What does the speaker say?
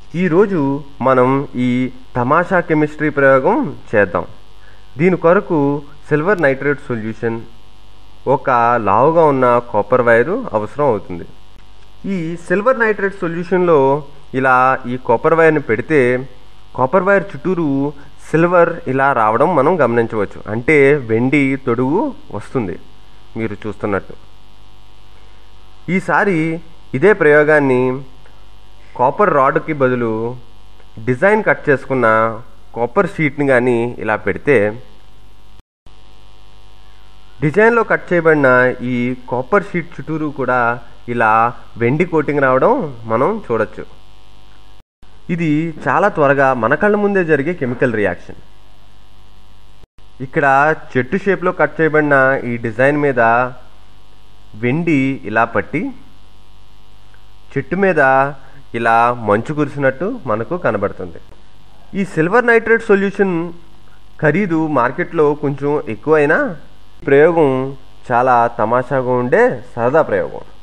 ఈరోజు మనం ఈ తమాషా కెమిస్ట్రీ ప్రయోగం చేద్దాం దీని కొరకు సిల్వర్ నైట్రేట్ సొల్యూషన్ ఒక లావుగా ఉన్న కాపర్ వైరు అవసరం అవుతుంది ఈ సిల్వర్ నైట్రేట్ సొల్యూషన్లో ఇలా ఈ కాపర్ వైర్ని పెడితే కాపర్ వైర్ చుట్టూరు సిల్వర్ ఇలా రావడం మనం గమనించవచ్చు అంటే వెండి తొడుగు వస్తుంది మీరు చూస్తున్నట్టు ఈసారి ఇదే ప్రయోగాన్ని కాపర్ రాడ్కి బదులు డిజైన్ కట్ చేసుకున్న కాపర్ షీట్ని కానీ ఇలా పెడితే డిజైన్లో కట్ చేయబడిన ఈ కాపర్ షీట్ చుట్టూరు కూడా ఇలా వెండి కోటింగ్ రావడం మనం చూడొచ్చు ఇది చాలా త్వరగా మన కళ్ళ ముందే జరిగే కెమికల్ రియాక్షన్ ఇక్కడ చెట్టు షేప్లో కట్ చేయబడిన ఈ డిజైన్ మీద వెండి ఇలా పట్టి చెట్టు మీద ఇలా మంచు కురిసినట్టు మనకు కనబడుతుంది ఈ సిల్వర్ నైట్రేట్ సొల్యూషన్ ఖరీదు మార్కెట్లో కొంచెం ఎక్కువైనా ప్రయోగం చాలా తమాషాగా ఉండే సరదా ప్రయోగం